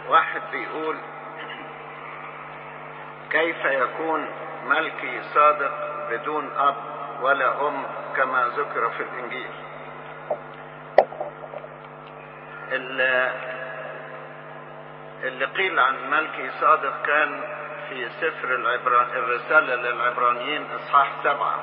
واحد بيقول كيف يكون ملكي صادق بدون أب ولا أم كما ذكر في الإنجيل اللي قيل عن ملكي صادق كان في سفر العبران الرسالة للعبرانيين إصحاح سبعة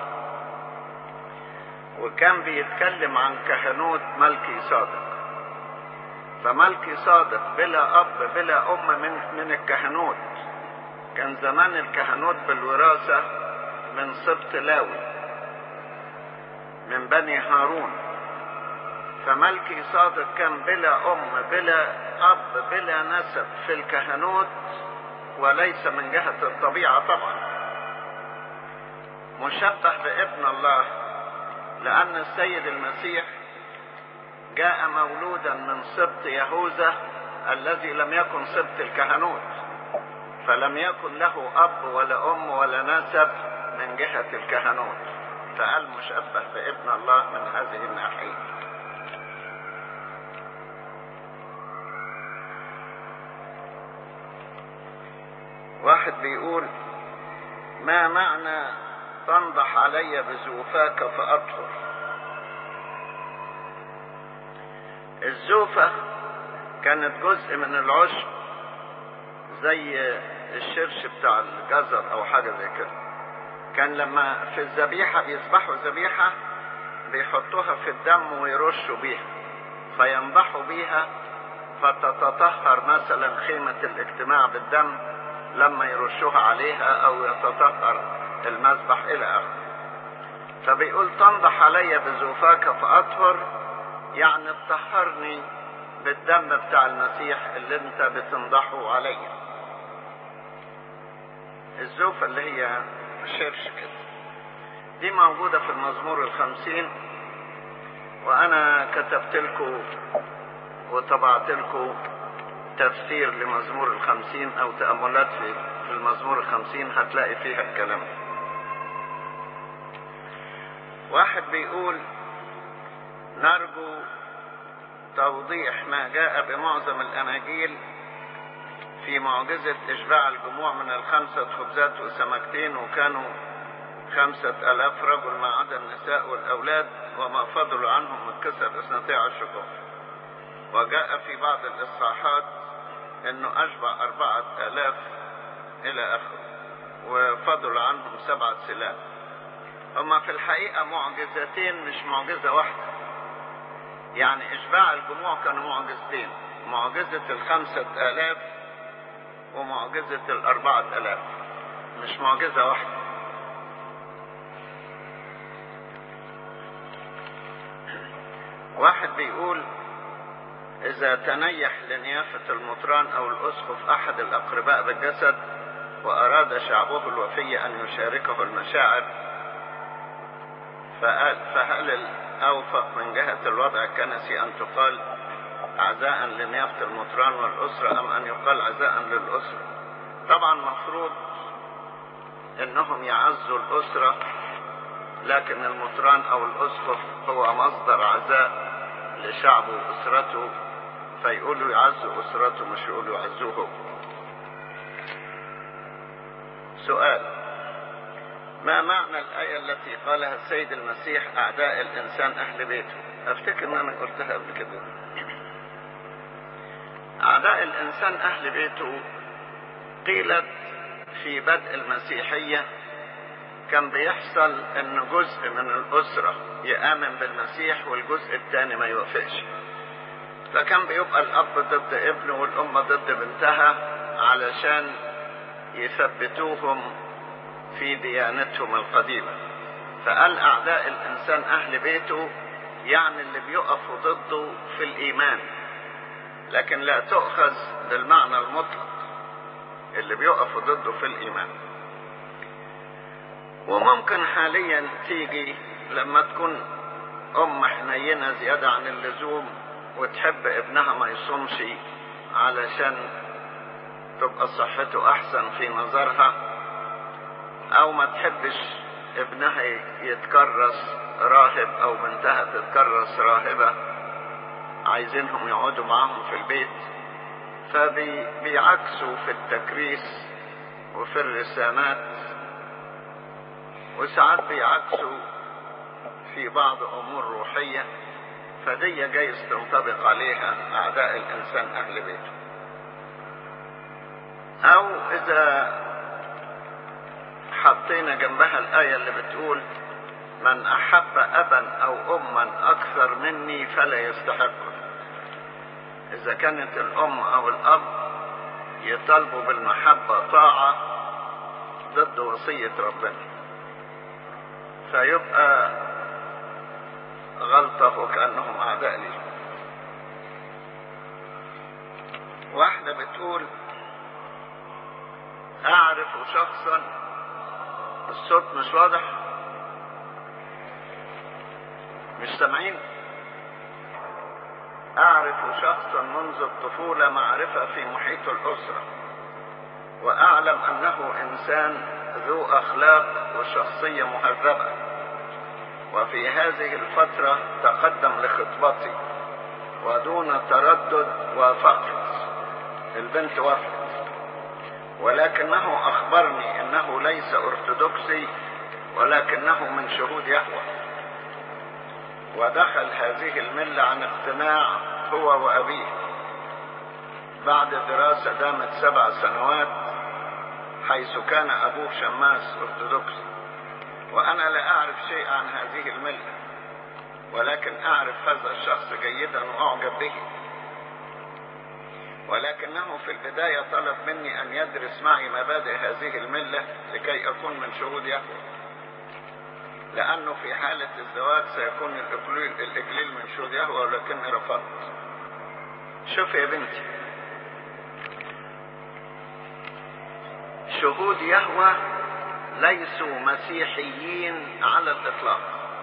وكان بيتكلم عن كهنوت ملكي صادق فملكي صادق بلا أب بلا أم من من الكهنوت كان زمان الكهنوت بالوراثة من سبط لاوي من بني هارون فملكي صادق كان بلا أم بلا أب بلا نسب في الكهنوت وليس من جهة الطبيعة طبعا مشبه بابن الله لأن السيد المسيح جاء مولودا من سبط يهوذا الذي لم يكن سبط الكهنوت فلم يكن له أب ولا أم ولا نسب من جهة الكهنوت فقال مشبه بابن الله من هذه الناحية واحد بيقول ما معنى تنضح علي بزوفاك فأطهر الزوفة كانت جزء من العشب زي الشرش بتاع الجزر او حاجة زي كده كان لما في الذبيحة بيذبحوا ذبيحة بيحطوها في الدم ويرشوا بيها فينضحوا بيها فتتطهر مثلا خيمة الاجتماع بالدم لما يرشوها عليها او يتطهر المذبح الى اخره فبيقول تنضح علي بزوفاك فاطهر يعني اطهرني بالدم بتاع المسيح اللي انت بتنضحه عليا الزوفة اللي هي شرش كده دي موجودة في المزمور الخمسين وانا كتبت لكم وطبعت لكم تفسير لمزمور الخمسين او تأملات في, في المزمور الخمسين هتلاقي فيها الكلام واحد بيقول نرجو توضيح ما جاء بمعظم الأناجيل في معجزة إشباع الجموع من الخمسة خبزات وسمكتين وكانوا خمسة ألاف رجل ما عدا النساء والأولاد وما فضلوا عنهم من كسر اثنتي عشر كفر وجاء في بعض الإصحاحات أنه أشبع أربعة آلاف إلى آخره وفضلوا عنهم سبعة سلاح هما في الحقيقة معجزتين مش معجزة واحدة يعني إشباع الجموع كانوا معجزتين معجزة الخمسة آلاف ومعجزة الأربعة آلاف مش معجزة واحدة واحد بيقول إذا تنيح لنيافة المطران أو الأسقف أحد الأقرباء بالجسد وأراد شعبه الوفي أن يشاركه المشاعر فهل الأوفق من جهة الوضع الكنسي أن تقال عزاء لنيافة المطران والأسرة أم أن يقال عزاء للأسرة طبعا مفروض أنهم يعزوا الأسرة لكن المطران أو الأسقف هو مصدر عزاء لشعبه وأسرته فيقولوا يعزوا أسرته مش يقولوا يعزوه سؤال ما معنى الآية التي قالها السيد المسيح أعداء الإنسان أهل بيته أفتكر أن أنا قلتها قبل كده أعداء الإنسان أهل بيته قيلت في بدء المسيحية كان بيحصل أن جزء من الأسرة يآمن بالمسيح والجزء الثاني ما يوافقش فكان بيبقى الأب ضد ابنه والأم ضد بنتها علشان يثبتوهم في ديانتهم القديمة فقال أعداء الإنسان أهل بيته يعني اللي بيقفوا ضده في الإيمان لكن لا تؤخذ بالمعنى المطلق اللي بيقفوا ضده في الإيمان وممكن حاليا تيجي لما تكون أم حنينة زيادة عن اللزوم وتحب ابنها ما يصومش علشان تبقى صحته أحسن في نظرها او ما تحبش ابنها يتكرس راهب او بنتها تتكرس راهبة عايزينهم يقعدوا معاهم في البيت فبيعكسوا في التكريس وفي الرسامات وساعات بيعكسوا في بعض امور روحيه فدي جايز تنطبق عليها اعداء الانسان اهل بيته او اذا حطينا جنبها الايه اللي بتقول من احب ابا او اما اكثر مني فلا يستحقه اذا كانت الام او الاب يطالبوا بالمحبه طاعه ضد وصيه ربنا فيبقى غلطة وكأنهم أعداء لي واحدة بتقول أعرف شخصا الصوت مش واضح مش سامعين أعرف شخصا منذ الطفولة معرفة في محيط الأسرة وأعلم أنه إنسان ذو أخلاق وشخصية مهذبة وفي هذه الفترة تقدم لخطبتي ودون تردد وافقت البنت وافقت ولكنه أخبرني أنه ليس أرثوذكسي ولكنه من شهود يهوه ودخل هذه الملة عن اقتناع هو وأبيه بعد دراسة دامت سبع سنوات حيث كان أبوه شماس أرثوذكسي وأنا لا أعرف شيء عن هذه الملة ولكن أعرف هذا الشخص جيدا وأعجب به ولكنه في البداية طلب مني أن يدرس معي مبادئ هذه الملة لكي أكون من شهود يهوه لأنه في حالة الزواج سيكون الإكليل, الإكليل من شهود يهوه ولكني رفضت شوف يا بنتي شهود يهوه ليسوا مسيحيين على الإطلاق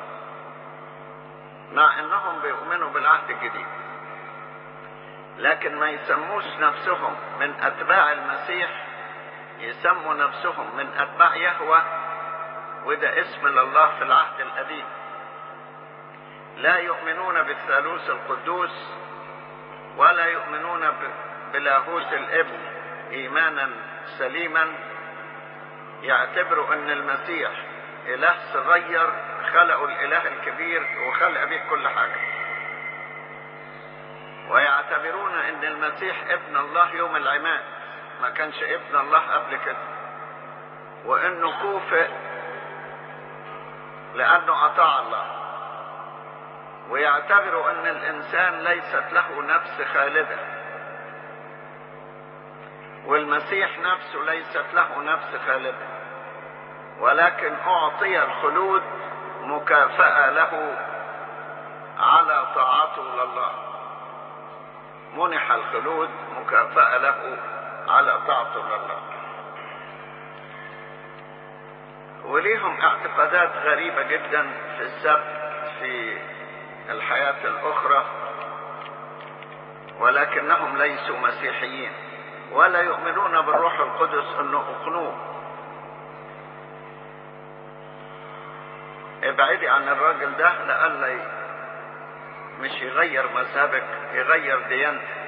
مع أنهم بيؤمنوا بالعهد الجديد لكن ما يسموش نفسهم من أتباع المسيح يسموا نفسهم من أتباع يهوه وده اسم لله في العهد القديم لا يؤمنون بالثالوث القدوس ولا يؤمنون بلاهوت الابن ايمانا سليما يعتبروا ان المسيح اله صغير خلقوا الاله الكبير وخلق به كل حاجه ويعتبرون ان المسيح ابن الله يوم العماد ما كانش ابن الله قبل كده وانه كوفئ لأنه أطاع الله ويعتبر أن الإنسان ليست له نفس خالدة والمسيح نفسه ليست له نفس خالدة ولكن أعطي الخلود مكافأة له على طاعته لله منح الخلود مكافأة له على طاعته لله وليهم اعتقادات غريبة جدا في السبت في الحياة الأخرى ولكنهم ليسوا مسيحيين ولا يؤمنون بالروح القدس أنه أقنوه ابعدي عن الراجل ده لألا مش يغير مذهبك يغير ديانتك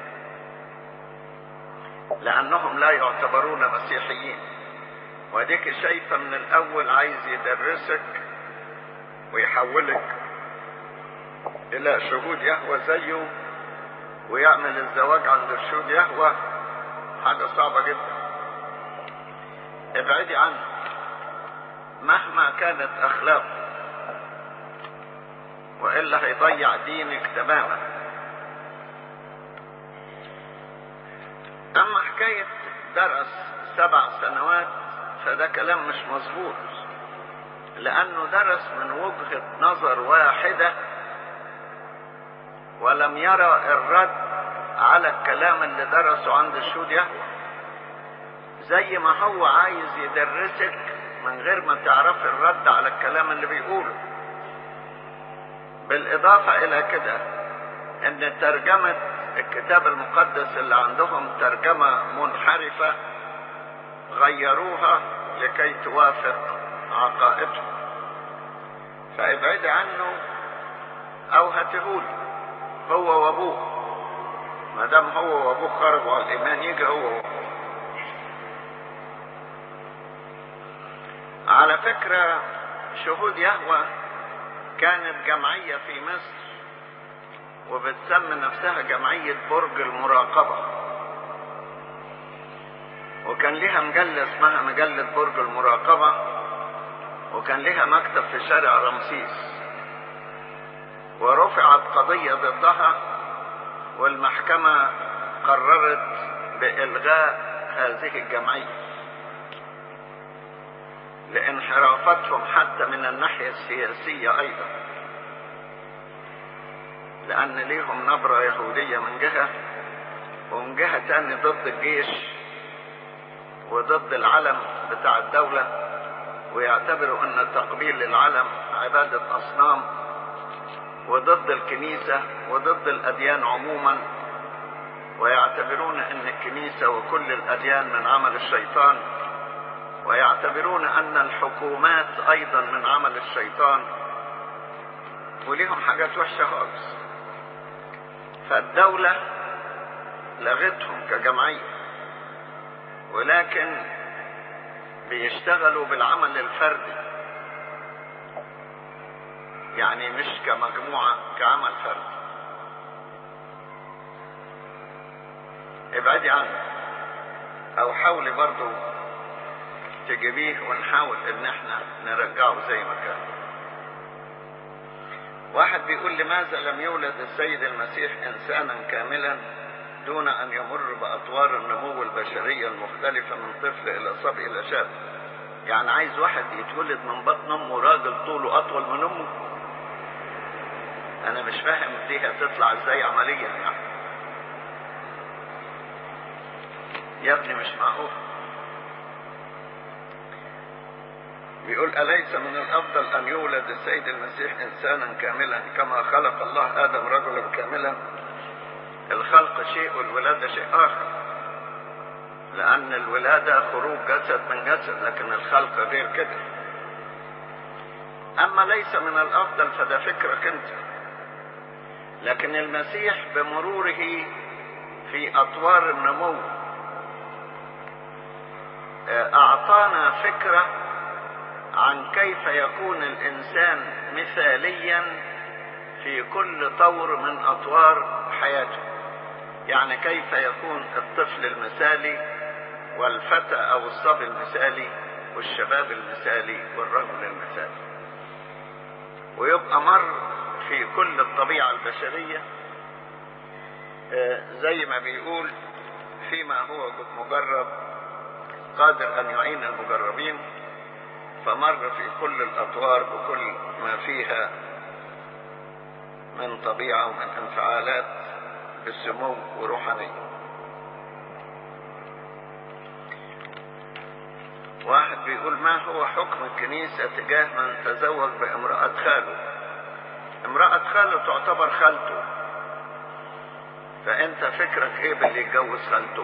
لأنهم لا يعتبرون مسيحيين واديك شايفة من الأول عايز يدرسك ويحولك إلى شهود يهوى زيه ويعمل الزواج عند الشهود يهوى حاجة صعبة جدا ابعدي عنه مهما كانت أخلاقه وإلا هيضيع دينك تماما أما حكاية درس سبع سنوات فده كلام مش مظبوط لأنه درس من وجهة نظر واحدة ولم يرى الرد على الكلام اللي درسه عند الشهود يهوى زي ما هو عايز يدرسك من غير ما تعرف الرد على الكلام اللي بيقوله بالإضافة إلى كده إن ترجمة الكتاب المقدس اللي عندهم ترجمة منحرفة غيروها لكي توافق عقائدهم فابعد عنه او هاتهولي هو وابوه ما دام هو وابوه خرجوا على الايمان يجي هو وابوه على فكرة شهود يهوى كانت جمعية في مصر وبتسمي نفسها جمعية برج المراقبة وكان لها مجلة اسمها مجلة برج المراقبة وكان لها مكتب في شارع رمسيس ورفعت قضية ضدها والمحكمة قررت بإلغاء هذه الجمعية لانحرافتهم حتى من الناحية السياسية أيضا لأن ليهم نبرة يهودية من جهة ومن جهة تاني ضد الجيش وضد العلم بتاع الدولة ويعتبروا أن تقبيل العلم عبادة أصنام وضد الكنيسة وضد الأديان عموما ويعتبرون أن الكنيسة وكل الأديان من عمل الشيطان ويعتبرون أن الحكومات أيضا من عمل الشيطان وليهم حاجات وحشة خالص فالدولة لغتهم كجمعية ولكن بيشتغلوا بالعمل الفردي يعني مش كمجموعة كعمل فردي ابعدي عنه او حاولي برضو تجيبيه ونحاول ان احنا نرجعه زي ما كان واحد بيقول لماذا لم يولد السيد المسيح انسانا كاملا دون ان يمر باطوار النمو البشريه المختلفه من طفل الى صبي الى شاب يعني عايز واحد يتولد من بطن امه راجل طوله اطول من امه انا مش فاهم دي هتطلع ازاي عمليا يعني يا ابني مش معقول بيقول أليس من الأفضل أن يولد السيد المسيح إنسانا كاملا كما خلق الله آدم رجلا كاملا الخلق شيء والولادة شيء آخر لأن الولادة خروج جسد من جسد لكن الخلق غير كده أما ليس من الأفضل فده فكرك أنت لكن المسيح بمروره في أطوار النمو أعطانا فكرة عن كيف يكون الإنسان مثاليا في كل طور من أطوار حياته يعني كيف يكون الطفل المثالي والفتى أو الصبي المثالي والشباب المثالي والرجل المثالي ويبقى مر في كل الطبيعة البشرية زي ما بيقول فيما هو مجرب قادر أن يعين المجربين فمر في كل الأطوار بكل ما فيها من طبيعة ومن انفعالات بالسمو وروحانية واحد بيقول ما هو حكم الكنيسة تجاه من تزوج بامرأة خاله امرأة خاله تعتبر خالته فانت فكرك ايه باللي يتجوز خالته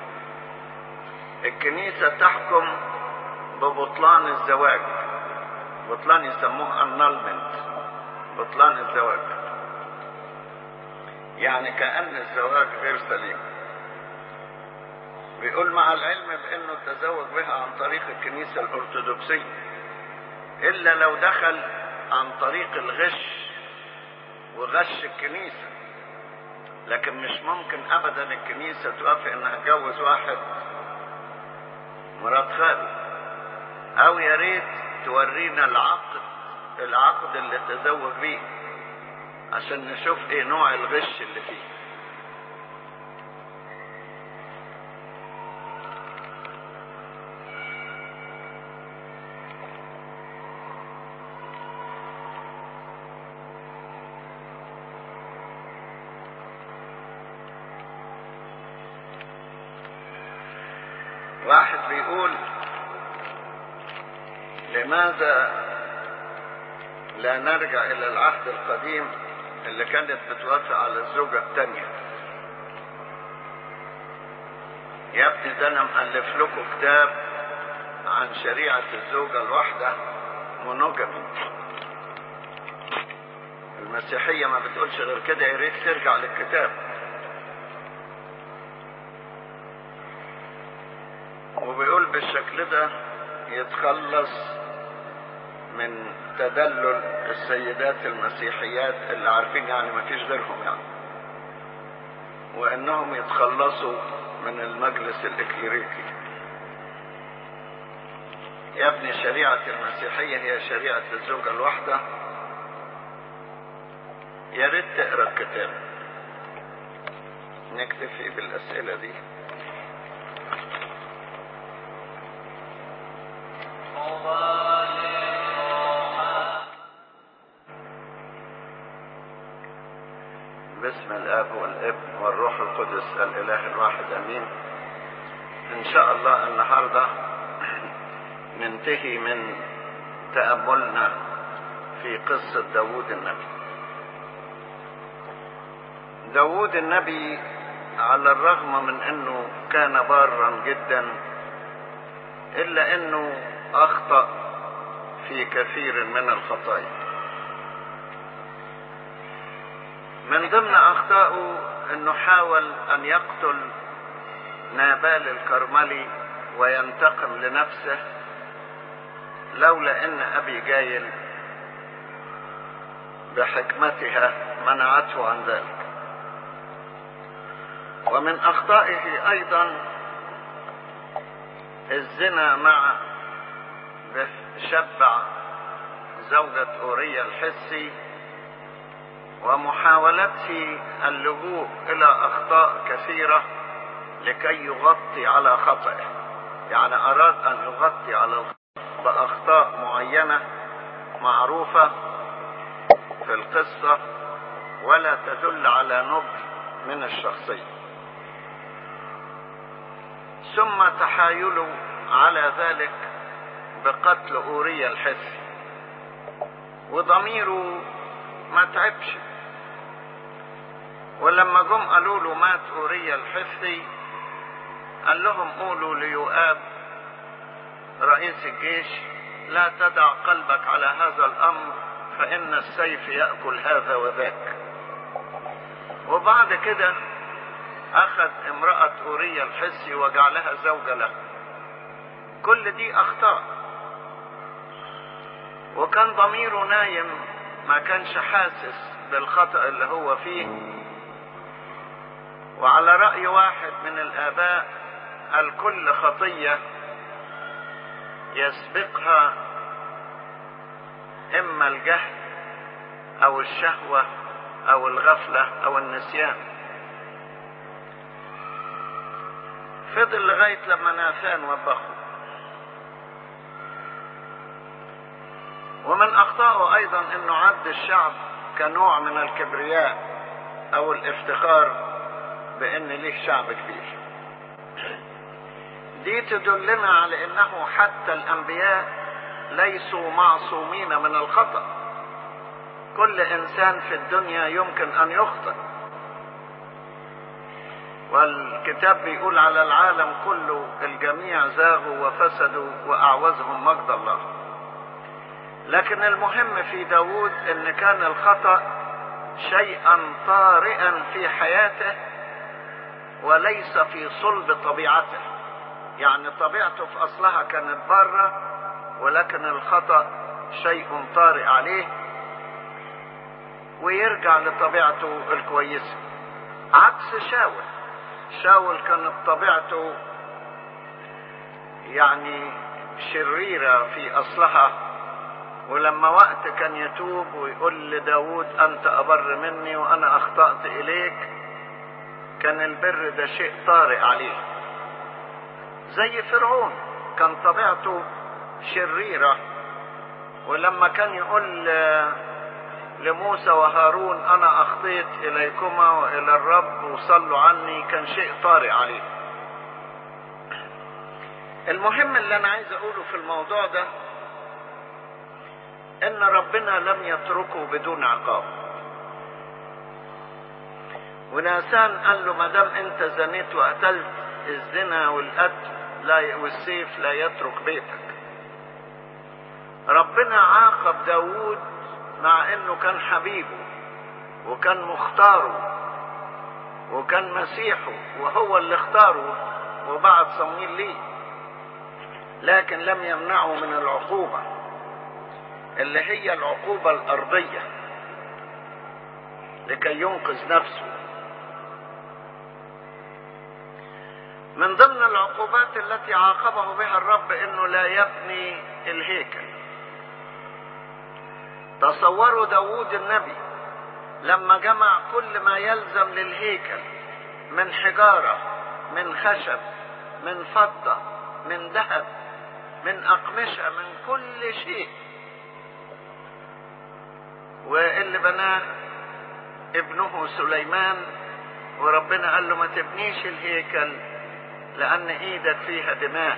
الكنيسة تحكم ببطلان الزواج بطلان يسموه annulment بطلان الزواج يعني كأن الزواج غير سليم بيقول مع العلم بأنه التزوج بها عن طريق الكنيسة الأرثوذكسية إلا لو دخل عن طريق الغش وغش الكنيسة لكن مش ممكن أبدا الكنيسة توافق إنها تجوز واحد مرات خاله او يا ريت تورينا العقد العقد اللي تزوج بيه عشان نشوف ايه نوع الغش اللي فيه واحد بيقول لماذا لا نرجع الى العهد القديم اللي كانت بتوافق على الزوجة التانية يا ابني ده انا مؤلف لكم كتاب عن شريعة الزوجة الواحدة مونوجامي المسيحية ما بتقولش غير كده يا ريت ترجع للكتاب وبيقول بالشكل ده يتخلص من تدلل السيدات المسيحيات اللي عارفين يعني ما فيش غيرهم يعني وانهم يتخلصوا من المجلس الاكليريكي يا ابني شريعة المسيحية هي شريعة الزوجة الواحدة يا ريت تقرا الكتاب نكتفي بالأسئلة دي باسم الاب والابن والروح القدس الاله الواحد امين ان شاء الله النهارده ننتهي من تاملنا في قصه داوود النبي داوود النبي على الرغم من انه كان بارا جدا الا انه اخطا في كثير من الخطايا من ضمن اخطائه انه حاول ان يقتل نابال الكرملي وينتقم لنفسه لولا ان ابي جايل بحكمتها منعته عن ذلك ومن اخطائه ايضا الزنا مع شبع زوجة أوريا الحسي ومحاولته اللجوء إلى أخطاء كثيرة لكي يغطي على خطئه يعني أراد أن يغطي على بأخطاء معينة معروفة في القصة ولا تدل على نضج من الشخصية ثم تحايله على ذلك بقتل أوريا الحسي وضميره ما تعبش ولما جم قالوا له مات أوريا الحسي قال لهم قولوا ليؤاب رئيس الجيش لا تدع قلبك على هذا الأمر فإن السيف يأكل هذا وذاك وبعد كده أخذ امرأة أوريا الحسي وجعلها زوجة له كل دي أخطاء وكان ضميره نايم ما كانش حاسس بالخطأ اللي هو فيه وعلى رأي واحد من الآباء الكل خطية يسبقها إما الجهل أو الشهوة أو الغفلة أو النسيان فضل لغاية لما ناثان وبخه ومن أخطائه أيضا أنه عد الشعب كنوع من الكبرياء أو الافتخار بأن ليه شعب كبير دي تدلنا على أنه حتى الأنبياء ليسوا معصومين من الخطأ كل إنسان في الدنيا يمكن أن يخطئ والكتاب بيقول على العالم كله الجميع زاغوا وفسدوا وأعوزهم مجد الله لكن المهم في داود ان كان الخطأ شيئا طارئا في حياته وليس في صلب طبيعته يعني طبيعته في اصلها كانت بره ولكن الخطأ شيء طارئ عليه ويرجع لطبيعته الكويسة عكس شاول شاول كانت طبيعته يعني شريرة في أصلها ولما وقت كان يتوب ويقول لداود أنت أبر مني وأنا أخطأت إليك كان البر ده شيء طارئ عليه زي فرعون كان طبيعته شريرة ولما كان يقول لموسى وهارون أنا أخطيت إليكما وإلى الرب وصلوا عني كان شيء طارئ عليه المهم اللي أنا عايز أقوله في الموضوع ده ان ربنا لم يتركه بدون عقاب وناسان قال له ما دام انت زنيت وقتلت الزنا والقتل لا والسيف لا يترك بيتك ربنا عاقب داوود مع انه كان حبيبه وكان مختاره وكان مسيحه وهو اللي اختاره وبعت صمويل ليه لكن لم يمنعه من العقوبة اللي هي العقوبة الأرضية لكي ينقذ نفسه من ضمن العقوبات التي عاقبه بها الرب انه لا يبني الهيكل تصوروا داود النبي لما جمع كل ما يلزم للهيكل من حجارة من خشب من فضة من ذهب من أقمشة من كل شيء واللي بناه ابنه سليمان وربنا قال له ما تبنيش الهيكل لأن إيدك فيها دماء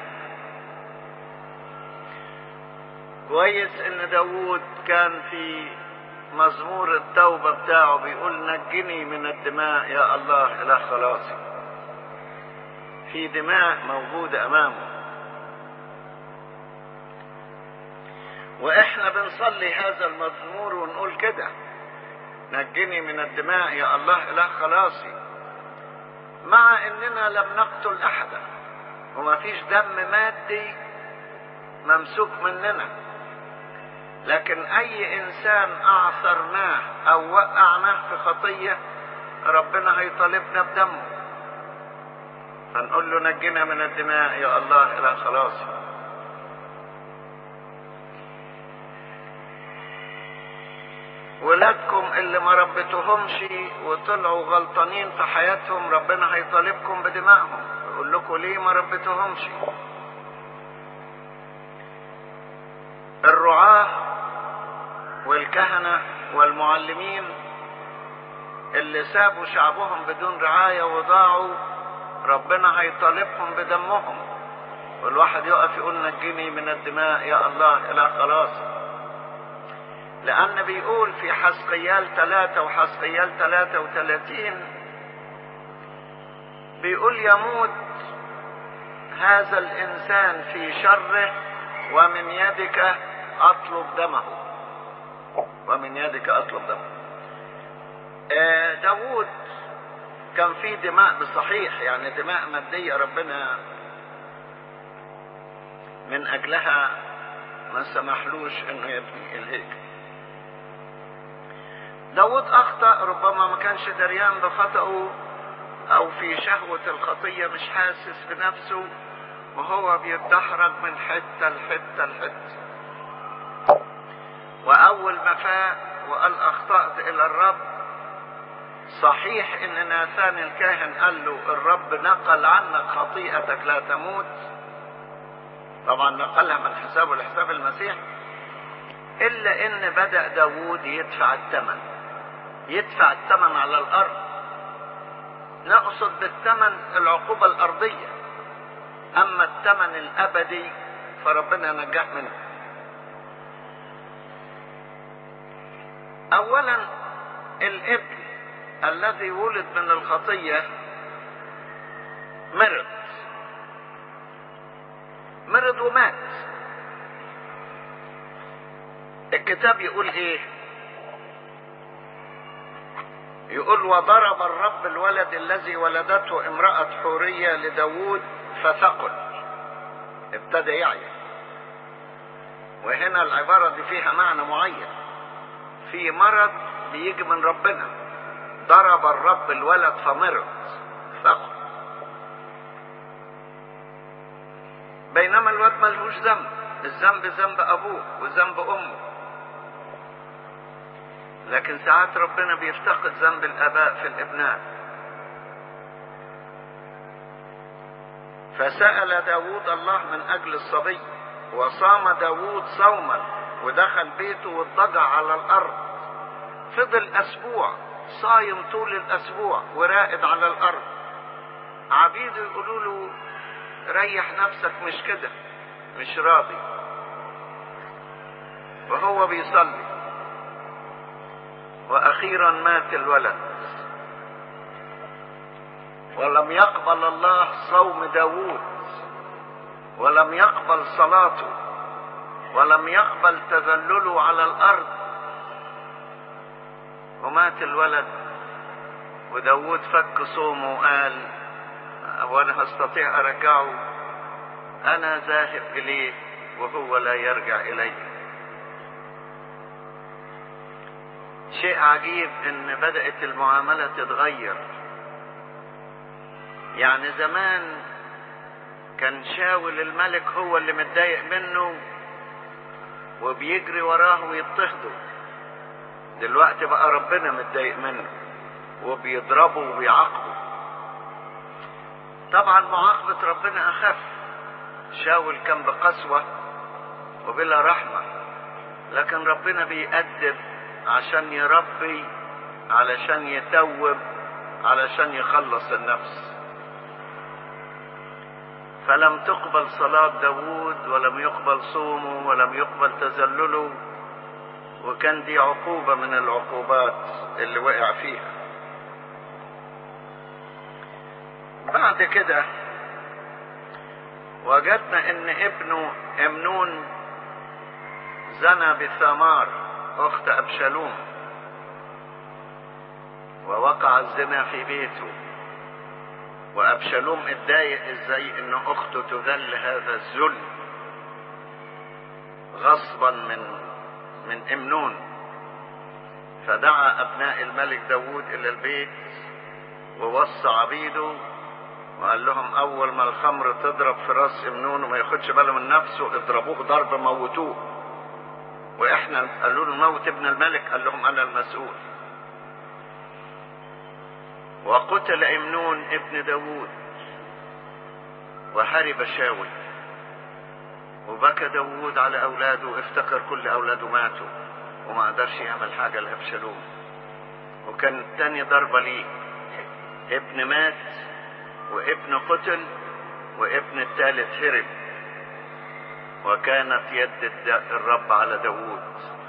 كويس إن داوود كان في مزمور التوبة بتاعه بيقول نجني من الدماء يا الله إلى خلاصي في دماء موجودة أمامه وإحنا بنصلي هذا المزمور ونقول كده نجني من الدماء يا الله إلى خلاصي مع اننا لم نقتل احدا وما فيش دم مادي ممسوك مننا لكن اي انسان اعثرناه او وقعناه في خطيه ربنا هيطالبنا بدمه فنقول له نجنا من الدماء يا الله الى خلاصي ولادكم اللي ما ربيتوهمش وطلعوا غلطانين في حياتهم ربنا هيطالبكم بدمائهم يقول لكم ليه ما ربيتوهمش الرعاة والكهنة والمعلمين اللي سابوا شعبهم بدون رعاية وضاعوا ربنا هيطالبهم بدمهم والواحد يقف يقول نجني من الدماء يا الله إلى خلاص لأن بيقول في حسقيال ثلاثة وحسقيال ثلاثة وثلاثين بيقول يموت هذا الإنسان في شره ومن يدك أطلب دمه ومن يدك أطلب دمه آه داود كان في دماء بصحيح يعني دماء مادية ربنا من أجلها ما سمحلوش انه يبني الهيكل داود اخطا ربما ما كانش دريان بخطئه او في شهوة الخطية مش حاسس بنفسه وهو بيتدحرج من حتة لحتة لحتة واول ما فاق وقال اخطأت الى الرب صحيح ان ناثان الكاهن قال له الرب نقل عنك خطيئتك لا تموت طبعا نقلها من حسابه لحساب المسيح الا ان بدأ داوود يدفع الثمن يدفع الثمن على الارض نقصد بالثمن العقوبة الارضية اما الثمن الابدي فربنا نجح منه اولا الابن الذي ولد من الخطية مرض مرض ومات الكتاب يقول ايه يقول وضرب الرب الولد الذي ولدته امرأة حورية لداود فثقل ابتدى يعي وهنا العبارة دي فيها معنى معين في مرض بيجي من ربنا ضرب الرب الولد فمرض ثقل بينما الواد ملهوش ذنب الذنب ذنب ابوه وذنب امه لكن ساعات ربنا بيفتقد ذنب الاباء في الابناء فسأل داود الله من اجل الصبي وصام داود صوما ودخل بيته واضطجع على الارض فضل اسبوع صايم طول الاسبوع وراقد على الارض عبيده يقولوا له ريح نفسك مش كده مش راضي وهو بيصلي واخيرا مات الولد ولم يقبل الله صوم داوود ولم يقبل صلاته ولم يقبل تذلله على الارض ومات الولد وداود فك صومه وقال وانا هستطيع ارجعه انا ذاهب اليه وهو لا يرجع الي شيء عجيب ان بدأت المعاملة تتغير يعني زمان كان شاول الملك هو اللي متضايق منه وبيجري وراه ويضطهده دلوقتي بقى ربنا متضايق منه وبيضربه وبيعاقبه طبعا معاقبة ربنا أخف شاول كان بقسوة وبلا رحمة لكن ربنا بيأدب عشان يربي علشان يتوب علشان يخلص النفس فلم تقبل صلاة داود ولم يقبل صومه ولم يقبل تذلله وكان دي عقوبة من العقوبات اللي وقع فيها بعد كده وجدنا ان ابنه امنون زنى بثمار اخت ابشالوم ووقع الزنا في بيته وابشالوم اتضايق ازاي ان اخته تذل هذا الذل غصبا من من امنون فدعا ابناء الملك داود الى البيت ووصى عبيده وقال لهم اول ما الخمر تضرب في راس امنون وما ياخدش باله من نفسه اضربوه ضرب موتوه واحنا قالوا له موت ابن الملك قال لهم انا المسؤول وقتل امنون ابن داود وهرب شاول وبكى داود على اولاده وافتكر كل اولاده ماتوا وما قدرش يعمل حاجه لابشالوم وكان تاني ضربه ليه ابن مات وابن قتل وابن الثالث هرب وكانت يد الرب على داود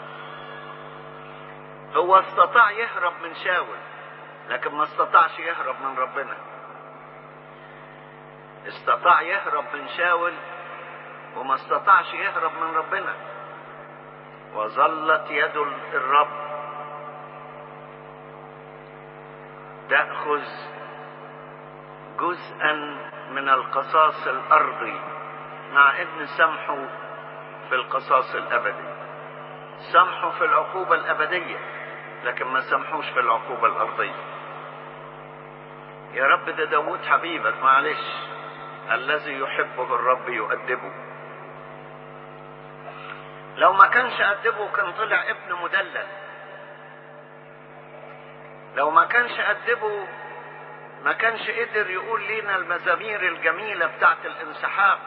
هو استطاع يهرب من شاول لكن ما استطاعش يهرب من ربنا استطاع يهرب من شاول وما استطاعش يهرب من ربنا وظلت يد الرب تأخذ جزءا من القصاص الأرضي مع ان سمحه في القصاص الأبدي سمحه في العقوبة الأبدية لكن ما سمحوش في العقوبة الأرضية يا رب ده داود حبيبك معلش الذي يحبه الرب يؤدبه لو ما كانش أدبه كان طلع ابن مدلل لو ما كانش أدبه ما كانش قدر يقول لنا المزامير الجميلة بتاعت الانسحاب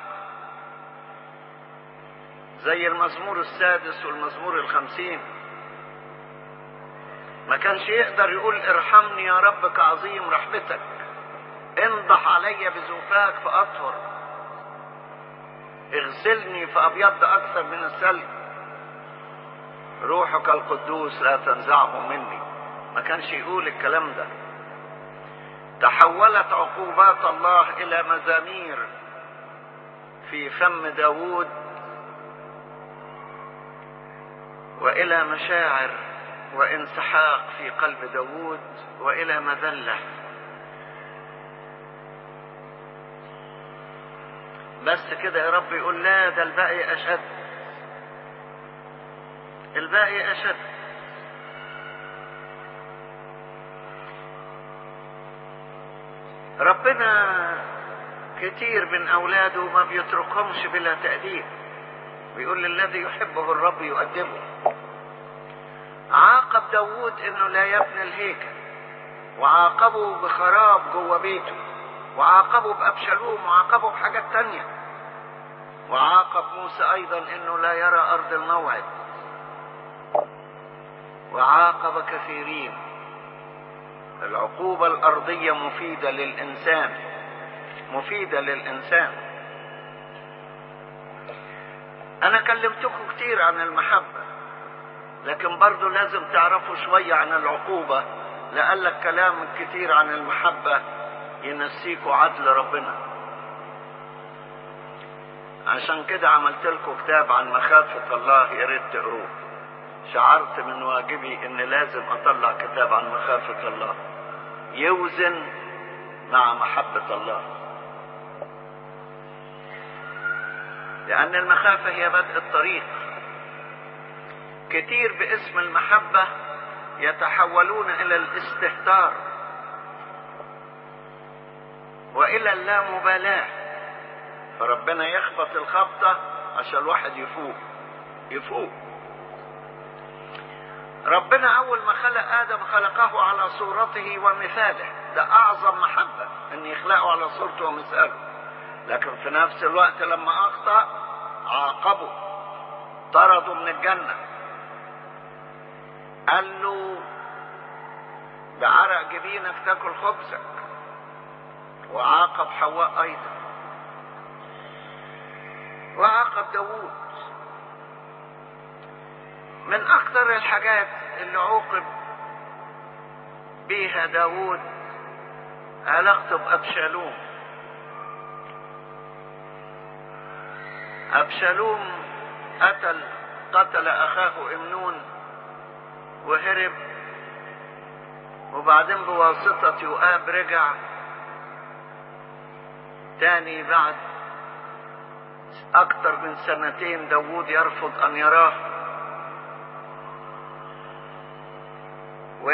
زي المزمور السادس والمزمور الخمسين ما كانش يقدر يقول ارحمني يا رب كعظيم رحمتك انضح علي بزوفاك فاطهر اغسلني فابيض اكثر من الثلج روحك القدوس لا تنزعه مني ما كانش يقول الكلام ده تحولت عقوبات الله الى مزامير في فم داود والى مشاعر وانسحاق في قلب داود والى مذله بس كده يا رب يقول لا ده الباقي اشد الباقي اشد ربنا كتير من اولاده ما بيتركهمش بلا تأديب بيقول للذي يحبه الرب يؤدبه عاقب داود انه لا يبني الهيكل وعاقبه بخراب جوه بيته وعاقبه بأبشالوم وعاقبه بحاجات تانية وعاقب موسى ايضا انه لا يرى ارض الموعد وعاقب كثيرين العقوبة الارضية مفيدة للانسان مفيدة للانسان انا كلمتكم كتير عن المحبة لكن برضو لازم تعرفوا شوية عن العقوبة لقالك كلام كتير عن المحبة ينسيكوا عدل ربنا عشان كده عملت لكم كتاب عن مخافة الله يا ريت تقروه شعرت من واجبي ان لازم اطلع كتاب عن مخافة الله يوزن مع محبة الله لأن المخافة هي بدء الطريق كتير باسم المحبة يتحولون إلى الاستهتار وإلى اللامبالاة فربنا يخبط الخبطة عشان الواحد يفوق يفوق ربنا أول ما خلق آدم خلقه على صورته ومثاله ده أعظم محبة أن يخلقه على صورته ومثاله لكن في نفس الوقت لما أخطأ عاقبه طرده من الجنة قال له بعرق جبينك تاكل خبزك وعاقب حواء أيضا وعاقب داوود من أكثر الحاجات اللي عوقب بيها داوود علاقته بأبشالوم أبشالوم قتل قتل أخاه إمنون وهرب وبعدين بواسطة يؤاب رجع تاني بعد أكثر من سنتين داوود يرفض أن يراه و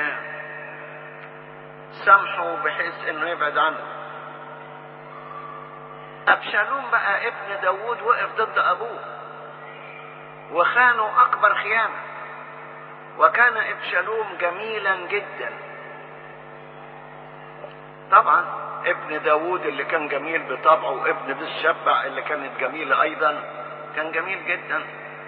سامحه بحيث انه يبعد عنه ابشالوم بقى ابن داوود وقف ضد ابوه وخانوا اكبر خيانه وكان ابشالوم جميلا جدا طبعا ابن داوود اللي كان جميل بطبعه وابن بالشبع اللي كانت جميلة ايضا كان جميل جدا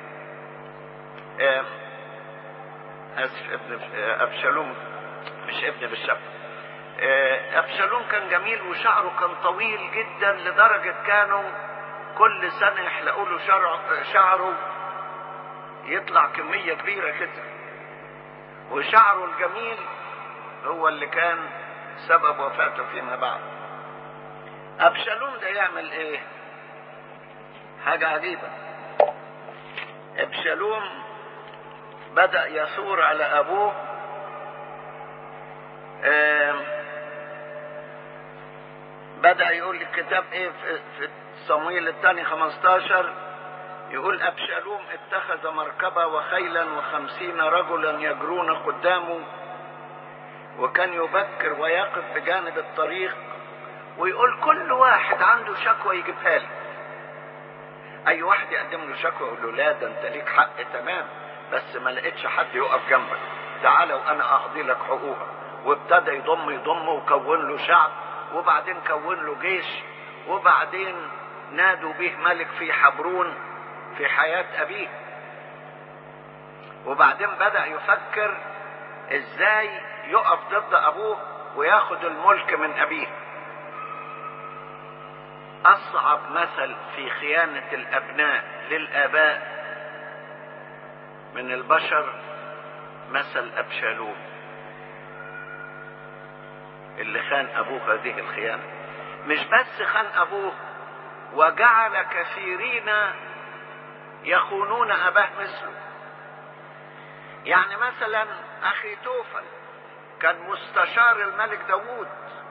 اسف ابن ابشالوم مش ابن بالشبع ابشالوم كان جميل وشعره كان طويل جدا لدرجة كانوا كل سنة يحلقوا له شعره يطلع كمية كبيرة كده وشعره الجميل هو اللي كان سبب وفاته فيما بعد ابشالوم ده يعمل ايه حاجة عجيبة ابشالوم بدأ يثور على ابوه بدأ يقول الكتاب ايه في صمويل الثاني 15 يقول أبشالوم اتخذ مركبة وخيلا وخمسين رجلا يجرون قدامه وكان يبكر ويقف بجانب الطريق ويقول كل واحد عنده شكوى يجيبها لي اي واحد يقدم له شكوى يقول له لا ده انت ليك حق تمام بس ما لقيتش حد يقف جنبك تعالى وانا اقضي لك حقوقك وابتدى يضم يضم وكون له شعب وبعدين كون له جيش وبعدين نادوا به ملك في حبرون في حياة أبيه وبعدين بدأ يفكر إزاي يقف ضد أبوه وياخد الملك من أبيه أصعب مثل في خيانة الأبناء للآباء من البشر مثل أبشالوم اللي خان أبوه هذه الخيانة مش بس خان أبوه وجعل كثيرين يخونون أباه مثله يعني مثلا أخي توفل كان مستشار الملك داوود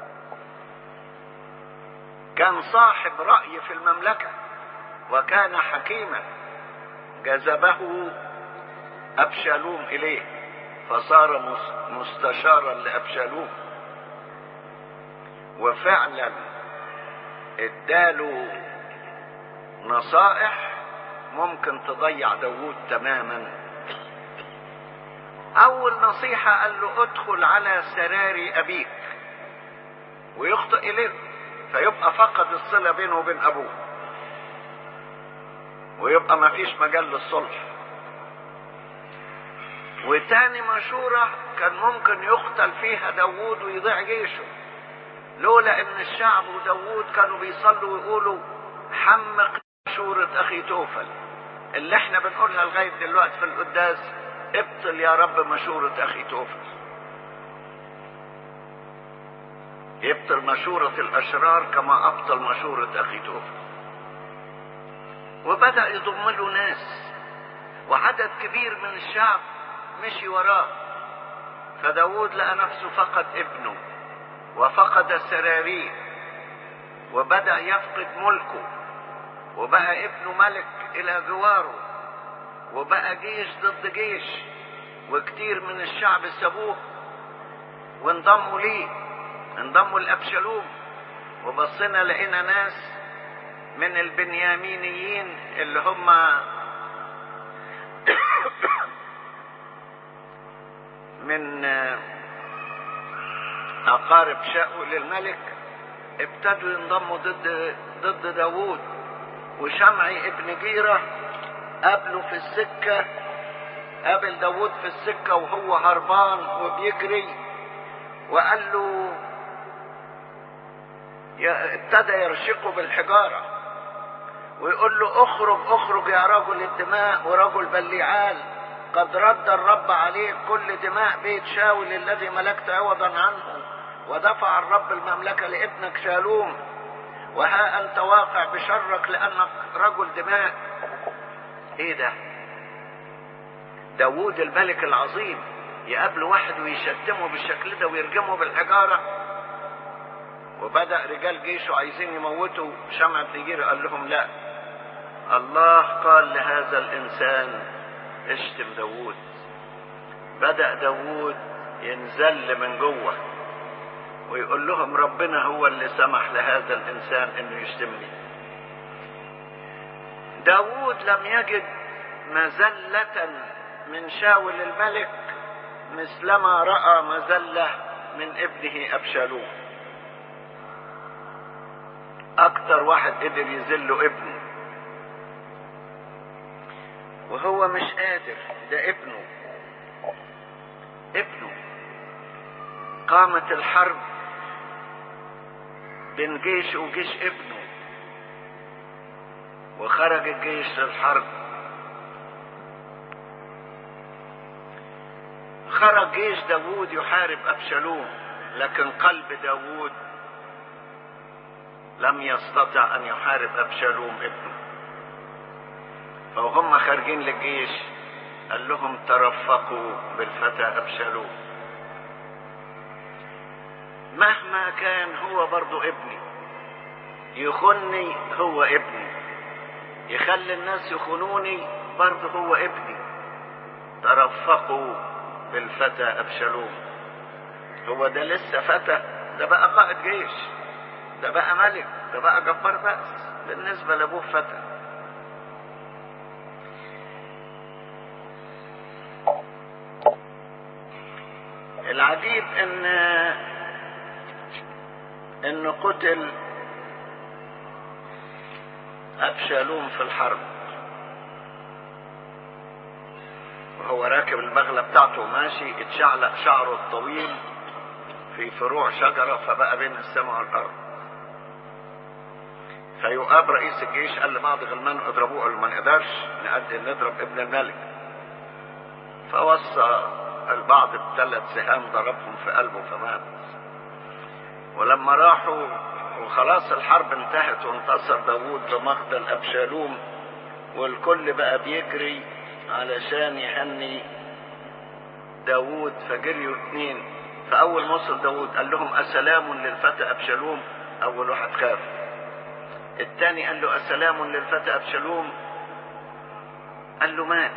كان صاحب رأي في المملكة وكان حكيما جذبه أبشالوم إليه فصار مستشارا لأبشالوم وفعلا اداله نصائح ممكن تضيع داوود تماما اول نصيحة قال له ادخل على سراري ابيك ويخطئ اليه فيبقى فقد الصلة بينه وبين ابوه ويبقى ما فيش مجال للصلح وتاني مشورة كان ممكن يقتل فيها داوود ويضيع جيشه لولا ان الشعب وداوود كانوا بيصلوا ويقولوا حمق مشورة اخي توفل اللي احنا بنقولها لغاية دلوقتي في القداس ابطل يا رب مشورة اخي توفل يبطل مشورة الاشرار كما ابطل مشورة اخي توفل وبدأ يضم له ناس وعدد كبير من الشعب مشي وراه فداود لقى نفسه فقد ابنه وفقد سراريه وبدأ يفقد ملكه وبقى ابنه ملك الى جواره وبقى جيش ضد جيش وكتير من الشعب سابوه وانضموا ليه انضموا لابشالوم وبصينا لقينا ناس من البنيامينيين اللي هم من أقارب شاول الملك ابتدوا ينضموا ضد ضد داوود وشمعي ابن جيرة قابله في السكة قابل داوود في السكة وهو هربان وبيجري وقال له ابتدى يرشقه بالحجارة ويقول له اخرج اخرج يا رجل الدماء ورجل بليعال قد رد الرب عليك كل دماء بيت شاول الذي ملكت عوضا عنه ودفع الرب المملكة لابنك شالوم وها أنت واقع بشرك لأنك رجل دماء ايه ده داوود الملك العظيم يقابل واحد ويشتمه بالشكل ده ويرجمه بالحجارة وبدأ رجال جيشه عايزين يموتوا شمع بن قال لهم لا الله قال لهذا الإنسان اشتم داوود بدأ داوود ينزل من جوه ويقول لهم ربنا هو اللي سمح لهذا الإنسان إنه يشتمني داوود لم يجد مزلة من شاول الملك مثلما رأى مزلة من ابنه أبشالوم أكتر واحد قدر يذله ابنه وهو مش قادر ده ابنه ابنه قامت الحرب بين جيش وجيش ابنه وخرج الجيش للحرب خرج جيش داوود يحارب أبشالوم لكن قلب داوود لم يستطع أن يحارب أبشالوم ابنه فهم خارجين للجيش قال لهم ترفقوا بالفتى أبشالوم مهما كان هو برضو ابني يخني هو ابني يخلي الناس يخونوني برضو هو ابني ترفقوا بالفتى أبشالوم هو ده لسه فتى ده بقى قائد جيش ده بقى ملك ده بقى جبار بأس بالنسبة لأبوه فتى العجيب ان انه قتل ابشالوم في الحرب وهو راكب البغلة بتاعته وماشي اتشعلق شعره الطويل في فروع شجرة فبقى بين السماء والأرض فيؤاب رئيس الجيش قال لبعض غلمانه اضربوه قالوا ما نقدرش نقدر نضرب ابن الملك فوصى البعض بثلاث سهام ضربهم في قلبه فمات ولما راحوا وخلاص الحرب انتهت وانتصر داوود بمقتل أبشالوم والكل بقى بيجري علشان يهني داوود فجريوا اتنين فأول ما وصل داوود قال لهم أسلام للفتى أبشالوم أول واحد خاف التاني قال له أسلام للفتى أبشالوم قال له مات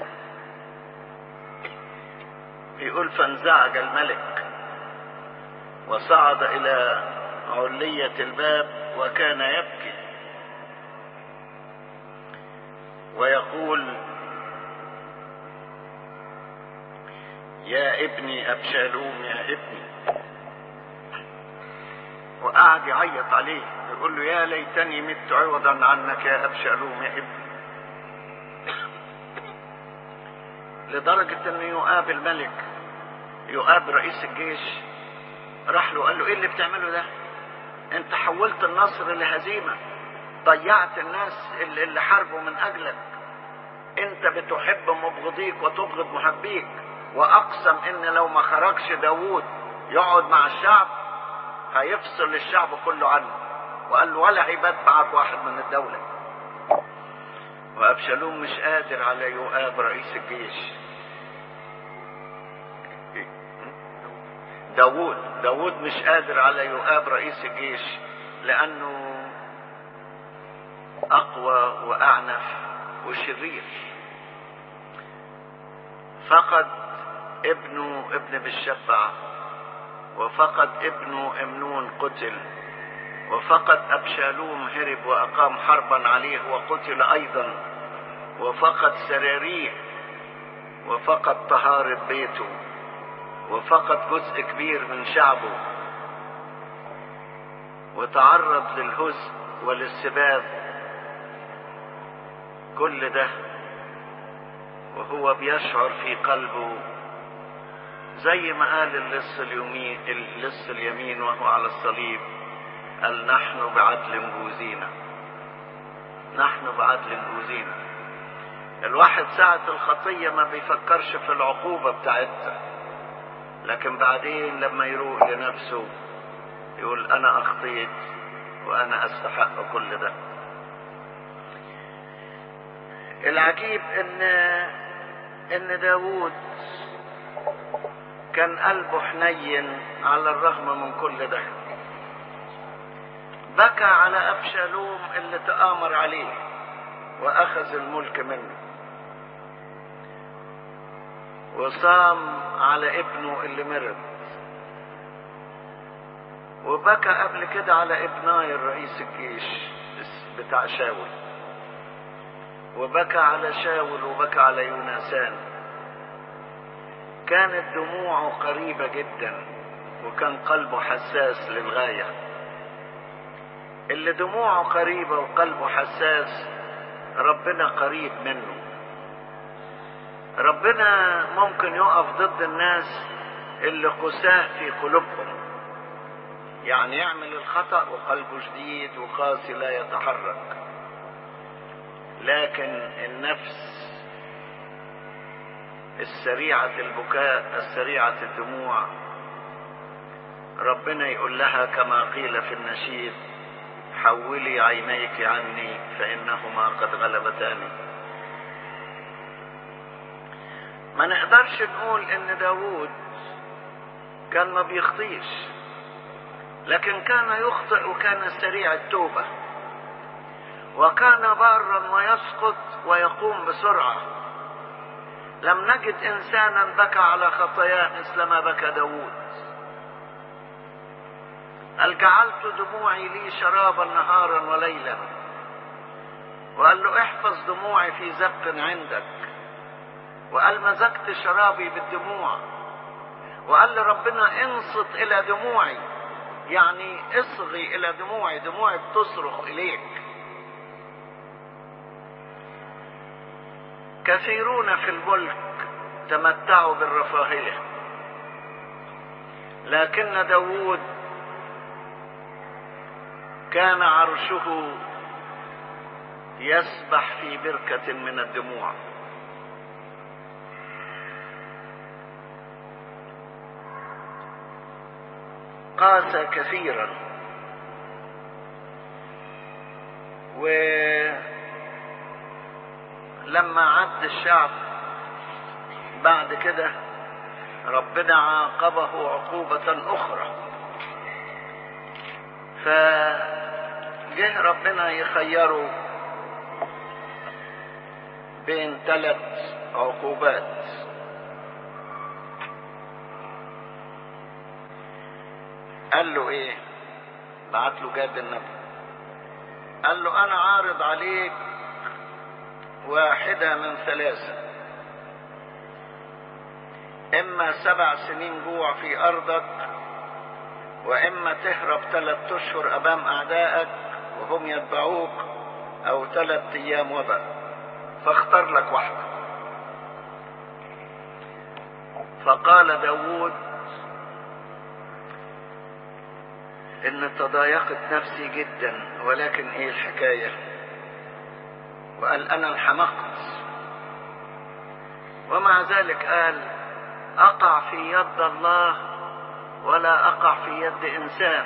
يقول فانزعج الملك وصعد إلى علية الباب وكان يبكي ويقول يا ابني أبشالوم يا ابني وقعد يعيط عليه يقول له يا ليتني مت عوضا عنك يا أبشالوم يا ابني لدرجة انه يؤاب الملك يؤاب رئيس الجيش راح له قال له ايه اللي بتعمله ده انت حولت النصر لهزيمة ضيعت الناس اللي, اللي حاربوا من اجلك انت بتحب مبغضيك وتبغض محبيك واقسم ان لو ما خرجش داوود يقعد مع الشعب هيفصل الشعب كله عنه وقال له ولا هيبات معك واحد من الدولة وابشالوم مش قادر على يؤاب رئيس الجيش داوود داوود مش قادر على يؤاب رئيس الجيش لانه أقوى وأعنف وشرير فقد ابنه ابن بالشبع وفقد ابنه امنون قتل وفقد أبشالوم هرب وأقام حربا عليه وقتل أيضا وفقد سراريه وفقد طهارة بيته وفقد جزء كبير من شعبه وتعرض للهزء وللسباب كل ده وهو بيشعر في قلبه زي ما قال اللص اليمين اللص اليمين وهو على الصليب قال نحن بعدل جوزينا نحن بعدل جوزينا الواحد ساعة الخطية ما بيفكرش في العقوبة بتاعتها لكن بعدين لما يروح لنفسه يقول أنا أخطيت وأنا أستحق كل ده العجيب إن إن داوود كان قلبه حنين على الرغم من كل ده بكى على أبشالوم اللي تآمر عليه وأخذ الملك منه وصام على ابنه اللي مرض وبكى قبل كده على ابناي الرئيس الجيش بتاع شاول وبكى على شاول وبكى على يونسان كانت دموعه قريبة جدا وكان قلبه حساس للغاية اللي دموعه قريبة وقلبه حساس ربنا قريب منه ربنا ممكن يقف ضد الناس اللي قساة في قلوبهم يعني يعمل الخطأ وقلبه شديد وقاسي لا يتحرك لكن النفس السريعة البكاء السريعة الدموع ربنا يقول لها كما قيل في النشيد حولي عينيك عني فإنهما قد غلبتاني ما نقدرش نقول ان داوود كان ما بيخطيش لكن كان يخطئ وكان سريع التوبة وكان بارا ويسقط ويقوم بسرعة لم نجد إنسانا بكى على خطاياه مثل ما بكى داوود قال جعلت دموعي لي شرابا نهارا وليلا وقال له احفظ دموعي في زق عندك وقال مزجت شرابي بالدموع وقال لربنا انصت الى دموعي يعني اصغي الى دموعي دموعي بتصرخ اليك كثيرون في الملك تمتعوا بالرفاهية لكن داوود كان عرشه يسبح في بركة من الدموع قاس كثيرا ولما عد الشعب بعد كده ربنا عاقبه عقوبة أخرى فجه ربنا يخيره بين ثلاث عقوبات قال له ايه بعت له جاد النبي قال له انا عارض عليك واحدة من ثلاثة اما سبع سنين جوع في ارضك واما تهرب ثلاث اشهر امام اعدائك وهم يتبعوك او ثلاث ايام وباء فاختار لك واحدة فقال داود ان تضايقت نفسي جدا ولكن ايه الحكاية وقال انا انحمقت ومع ذلك قال اقع في يد الله ولا اقع في يد انسان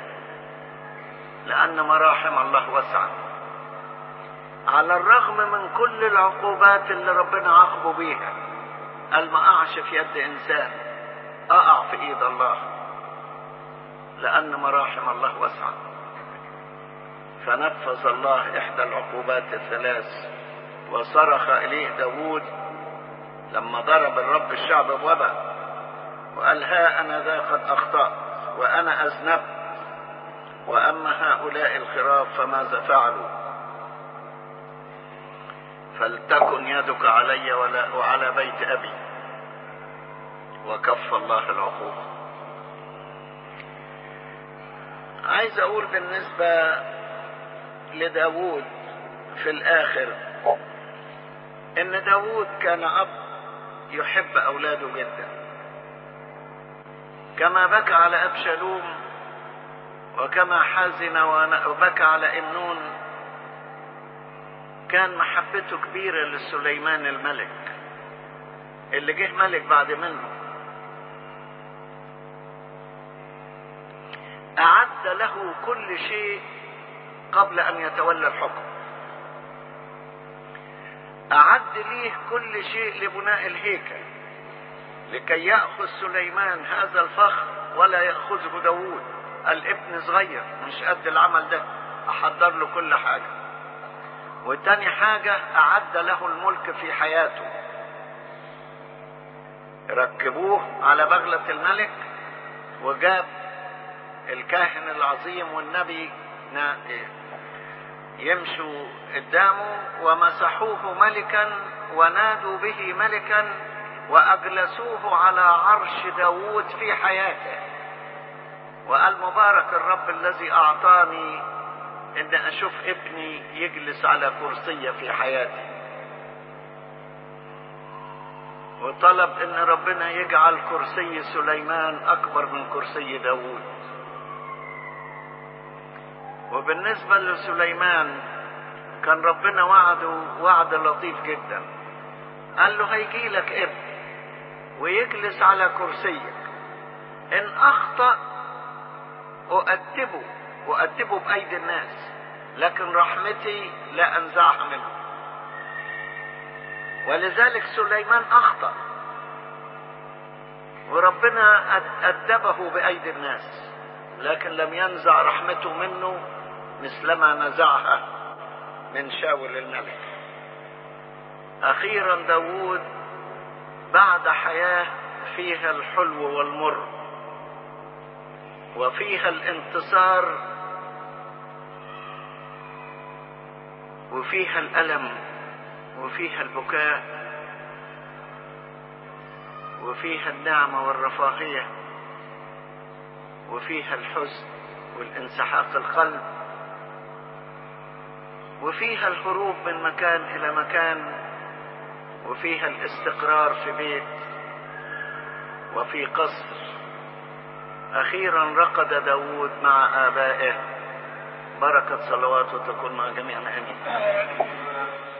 لان مراحم الله واسعة على الرغم من كل العقوبات اللي ربنا عاقبه بيها قال ما اقعش في يد انسان اقع في ايد الله لأن مراحم الله واسعة فنفذ الله إحدى العقوبات الثلاث وصرخ إليه داود لما ضرب الرب الشعب بوباء وقال ها أنا ذا قد أخطأت وأنا أذنبت وأما هؤلاء الخراف فماذا فعلوا فلتكن يدك علي ولا وعلى بيت أبي وكف الله العقوبة عايز أقول بالنسبة لداود في الآخر إن داود كان أب يحب أولاده جدا كما بكى على أبشالوم وكما حزن وبكى على إمنون كان محبته كبيرة لسليمان الملك اللي جه ملك بعد منه أعد له كل شيء قبل أن يتولى الحكم أعد ليه كل شيء لبناء الهيكل لكي يأخذ سليمان هذا الفخر ولا يأخذه داوود الابن صغير مش قد العمل ده أحضر له كل حاجة وتاني حاجة أعد له الملك في حياته ركبوه على بغلة الملك وجاب الكاهن العظيم والنبي يمشوا قدامه ومسحوه ملكا ونادوا به ملكا وأجلسوه على عرش داود في حياته وقال مبارك الرب الذي أعطاني إن أشوف ابني يجلس على كرسي في حياتي وطلب إن ربنا يجعل كرسي سليمان أكبر من كرسي داود وبالنسبة لسليمان كان ربنا وعده وعد لطيف جدا قال له هيجي لك ابن ويجلس على كرسيك إن أخطأ أؤدبه أؤدبه بأيدي الناس لكن رحمتي لا أنزعها منه ولذلك سليمان أخطأ وربنا أدبه بأيدي الناس لكن لم ينزع رحمته منه مثلما نزعها من شاول الملك أخيرا داود بعد حياة فيها الحلو والمر وفيها الانتصار وفيها الألم وفيها البكاء وفيها النعمة والرفاهية وفيها الحزن والانسحاق القلب وفيها الهروب من مكان إلى مكان وفيها الاستقرار في بيت وفي قصر أخيرا رقد داود مع آبائه بركة صلواته تكون مع جميعنا آمين